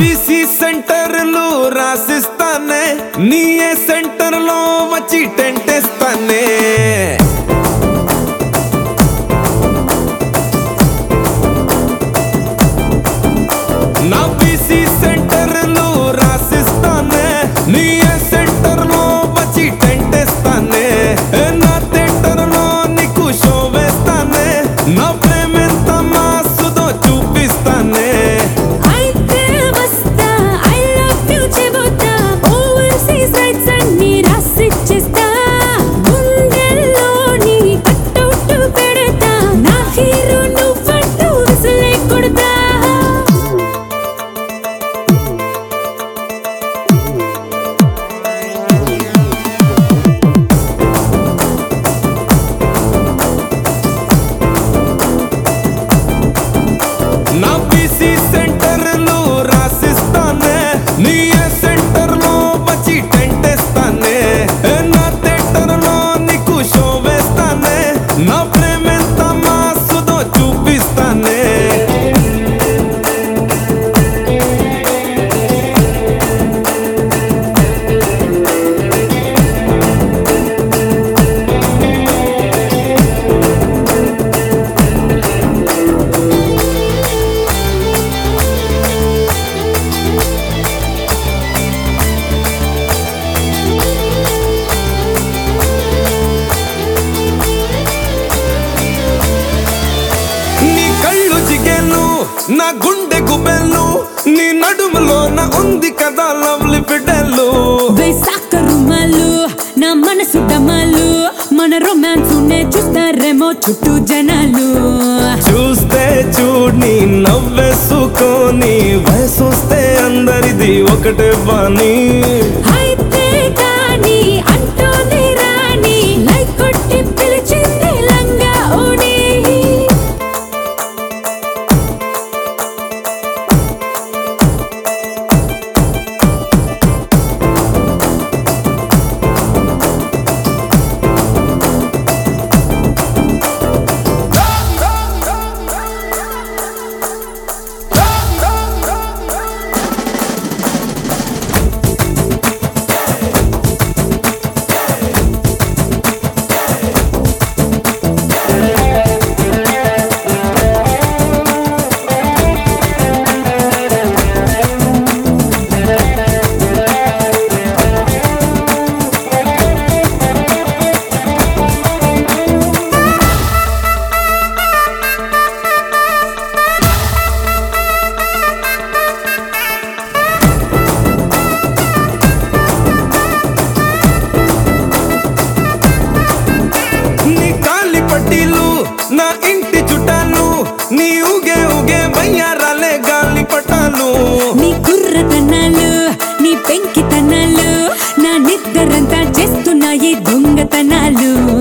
BC సెంటర్లు రాసిస్తానే నీ ఏ centre లో వచ్చి టెంట్ ఇస్తానే నా బీసీ సెంటర్లు రాసిస్తానే నీ ఏ సెంటర్ లో వచ్చి టెంట్ ఇస్తానే ఏ నా థియేటర్ లో నీకు షో వేస్తానే నా ప్రేమెంత మాసుదో చూపిస్తానే అయితే వస్తా ఐ లవ్ యు చెబుతా ఓవర్సీస్ రైట్స్ అన్ని రాసిచ్చేస్తా గుండెల్లోని కట్టౌట్ పెడతా నా హీరో నువ్వంటూ విసిలే కొడతా నా బీసీ సెంటర్లు రాసిస్తానే నీ ఏ సెంటర్ లో వచ్చి టెంట్ ఇస్తానే ఏ నా థియేటర్ లో నీకు షో వేస్తానే నా ప్రేమెంత మాసుదో చూపిస్తానే నీ కళ్ళు జిగేలు నా గుండె గుబెల్లు నీ నడుములో నా ఉంది కదా లవ్లీ బిడ్డలు వేసాక రుమాలు నా మనసు డమాలు మన రొమాన్స్ నే చూస్తారేమో చుట్టూ జనాలు చూస్తే చూడ్ని నవ్వేసుకొని వయసొస్తే అందరిది ఒకటే పని అయితే కానీ అంటోంది రాని లైక్ కొట్టి పిలిచింది లంగా ఓని నీ కాలి పట్టీలు నా ఇంటి చుట్టాలు నీ ఊగే ఊగే వయ్యారాలే గాలి పట్టాలు నీ కుర్రతనాలు నీ పెంకితనాలు నా నిద్రంతా చేస్తున్నాయి దొంగతనాలు